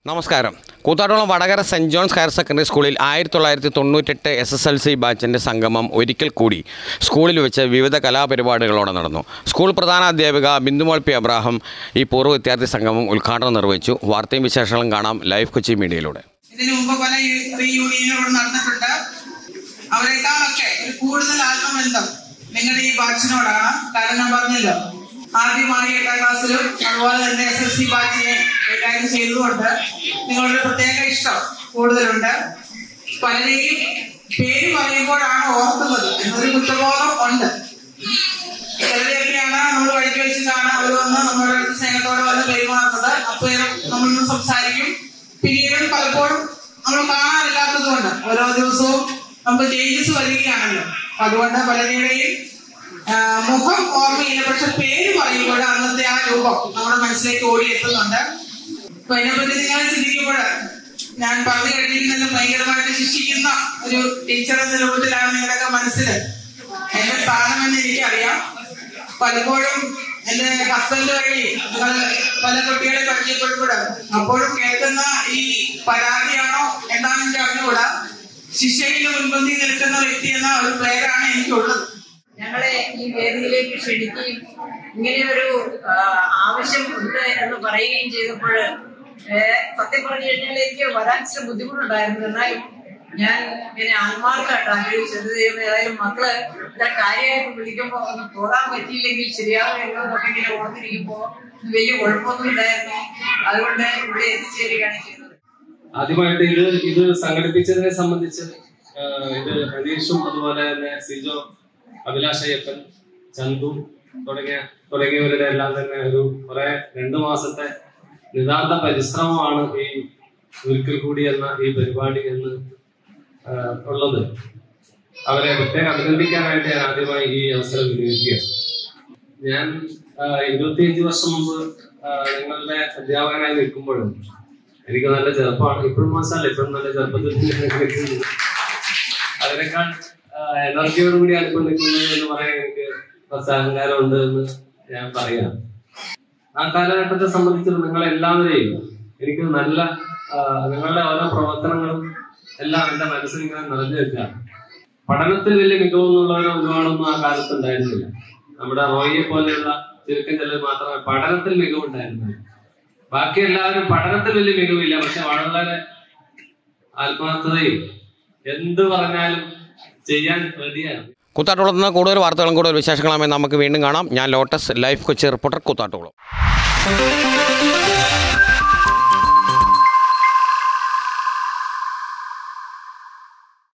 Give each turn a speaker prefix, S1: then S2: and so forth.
S1: നമസ്കാരം Koothattukulam Vadakara saint John's higher secondary സ്കൂളിൽ ആയിരത്തി തൊള്ളായിരത്തി തൊണ്ണൂറ്റെട്ട് എസ് എസ് എൽ സി ബാച്ചിൻ്റെ സംഗമം ഒരിക്കൽ കൂടി സ്കൂളിൽ വെച്ച് വിവിധ കലാപരിപാടികളോടെ നടന്നു സ്കൂൾ പ്രധാന അധ്യാപിക ബിന്ദുമോൾ പി അബ്രാഹം ഈ പൂർവ്വ വിദ്യാർത്ഥി സംഗമം ഉദ്ഘാടനം നിർവഹിച്ചു വാർത്തയും വിശേഷങ്ങളും കാണാം ലൈവ് കൊച്ചി മീഡിയയിലൂടെ
S2: ഇതിനു മുമ്പ് പല റീയൂണിയനുകൾ നടന്നിട്ടുണ്ട് അവരെക്കാളൊക്കെ ഒരു കൂടുതൽ ആത്മബന്ധം നിങ്ങളുടെ ഈ ബാച്ചിനോടാണ് കാരണം ഞാൻ പറഞ്ഞല്ലോ ആദ്യമായി എട്ടാം ക്ലാസ്സിലും അതുപോലെ തന്നെ എസ് എസ് സി ബാച്ചിനെ കൈകാര്യം ചെയ്തതുകൊണ്ട് നിങ്ങളുടെ പ്രത്യേക ഇഷ്ടം കൂടുതലുണ്ട് പലരെയും പേര് പറയുമ്പോഴാണ് ഓർക്കുന്നത് എന്നൊരു കുറ്റബോധം ഉണ്ട് ചിലരെയൊക്കെയാണ് നമ്മൾ വഴിക്ക് വെച്ചിട്ടാണ് അവർ വന്ന് നമ്മുടെ അടുത്ത് സ്നേഹത്തോടെ വന്ന് പെരുമാറുന്നത് അപ്പോഴും നമ്മളൊന്ന് സംസാരിക്കും പിന്നീട് പലപ്പോഴും നമ്മൾ കാണാറില്ലാത്തത് കൊണ്ട് ഓരോ ദിവസവും നമുക്ക് ചേഞ്ചസ് വരികയാണല്ലോ അപ്പൊ അതുകൊണ്ട് പലരുടെയും ആ, മുഖം ഓർമ്മയില്ല പക്ഷെ പേര് പറയുമ്പോൾ അന്നത്തെ ആ രൂപം നമ്മുടെ മനസ്സിലേക്ക് ഓടിയെത്തുന്നുണ്ട് അപ്പൊ അതിനെപ്പറ്റി നിങ്ങൾ ചിന്തിക്കുമ്പോൾ ഞാൻ പറഞ്ഞു കഴിഞ്ഞിരിക്കുന്നത് ഭയങ്കരമായിട്ട് ശിക്ഷിക്കുന്ന ഒരു ടീച്ചർ എന്ന രൂപത്തിലാണ് നിങ്ങളുടെയൊക്കെ മനസ്സിൽ എന്റെ സ്ഥാനമെന്ന് എനിക്കറിയാം പലപ്പോഴും എന്റെ ഹസ്ബൻഡ് വഴി നിങ്ങൾ പല കുട്ടികളെ പരിചയപ്പെടുമ്പോൾ അപ്പോഴും കേൾക്കുന്ന ഈ പരാതിയാണോ എന്താണെന്ന് എനിക്ക് അറിഞ്ഞുകൂടാ ശിക്ഷയിൽ മുൻപന്തി നിൽക്കുന്ന വ്യക്തി എന്ന ഒരു പേരാണ് എനിക്കുള്ളത്
S3: ഞങ്ങളെ ഈ വേദിയിലേക്ക് ക്ഷണിക്കുകയും ഇങ്ങനെ ഒരു ആ, ആവശ്യം ഉണ്ട് എന്ന് പറയുകയും ചെയ്തപ്പോൾ സത്യം പറഞ്ഞു കഴിഞ്ഞാൽ എനിക്ക് വരാൻ ഇച്ചിരി ബുദ്ധിമുട്ടുണ്ടായിരുന്നു എന്നാലും ഞാൻ ഇങ്ങനെ ആത്മാർത്ഥമായിട്ട് ആഗ്രഹിച്ചത് ദൈവം ഏതായാലും മക്കള് ഇത്ര കാര്യമായിട്ട് വിളിക്കുമ്പോ ഒന്ന് പോകാൻ പറ്റിയില്ലെങ്കിൽ ശരിയാവുമല്ലോ എന്നൊക്കെ ഇങ്ങനെ ഓർത്തിരിക്കുമ്പോ വലിയ കുഴപ്പമൊന്നും ഇല്ലായിരുന്നു അതുകൊണ്ട് ഇവിടെ എത്തിച്ചേരുകയാണ് ചെയ്തത്
S4: ആദ്യമായിട്ട് ഇത് ഇത് സംഘടിപ്പിച്ചതിനെ സംബന്ധിച്ച് ആ, ഇത് ഹരീഷും അതുപോലെ തന്നെ സിജോ അഭിലാഷ് അയ്യപ്പൻ ചന്തു തുടങ്ങിയ തുടങ്ങിയവരുടെ എല്ലാം തന്നെ ഒരു കുറെ രണ്ടു മാസത്തെ നിതാന്ത പരിശ്രമമാണ് ഈ ഒരിക്കൽ കൂടി എന്ന ഈ പരിപാടി എന്ന് ആ, ഉള്ളത് അവരെ പ്രത്യേകം അഭിനന്ദിക്കാനായിട്ട് ഞാൻ ആദ്യമായി ഈ അവസരം വിനിയോഗിക്കുകയാണ് ഞാൻ ആ, ഇരുപത്തിയഞ്ച് വർഷം മുമ്പ് ആ, നിങ്ങളുടെ അധ്യാപകനായി നിൽക്കുമ്പോഴും എനിക്ക് നല്ല ചെറുപ്പമാണ് ഇപ്പോഴും മോശമല്ല ഇപ്പോഴും നല്ല ചെറുപ്പത്തിൽ നിൽക്കുന്നത്. അതിനേക്കാൾ എനർജിയോട് കൂടി അടുപ്പം നിൽക്കുന്നത് എന്ന് പറയാൻ എനിക്ക് കുറച്ച് അഹങ്കാരമുണ്ട് എന്ന് ഞാൻ പറയാം ആ കാലഘട്ടത്തെ സംബന്ധിച്ച് നിങ്ങൾ എല്ലാവരെയും എനിക്ക് നല്ല ആ, നിങ്ങളുടെ ഓരോ പ്രവർത്തനങ്ങളും എല്ലാം എന്റെ മനസ്സിൽ ഇങ്ങനെ നിറഞ്ഞു വെക്കാം പഠനത്തിൽ വലിയ മികവെന്നുള്ളവരോ ഒരുപാടൊന്നും ആ കാലത്ത് ഉണ്ടായിരുന്നില്ല നമ്മുടെ റോയിയെ പോലെയുള്ള ചുരുക്കം ചിലർ മാത്രമേ പഠനത്തിൽ മികവുണ്ടായിരുന്നില്ല ബാക്കി എല്ലാവരും പഠനത്തിൽ വലിയ മികവില്ല പക്ഷെ വളരെ ആത്മാർത്ഥതയും എന്ത് പറഞ്ഞാലും ചെയ്യാൻ റെഡിയാണ്
S1: കൂത്താട്ടോളത്ത് നിന്ന് കൂടുതൽ വാർത്തകളും കൂടുതൽ വിശേഷങ്ങളുമായി നമുക്ക് വീണ്ടും കാണാം ഞാൻ ലോട്ടസ് ലൈവ് കൊച്ചി റിപ്പോർട്ടർ കൂത്താട്ടോളം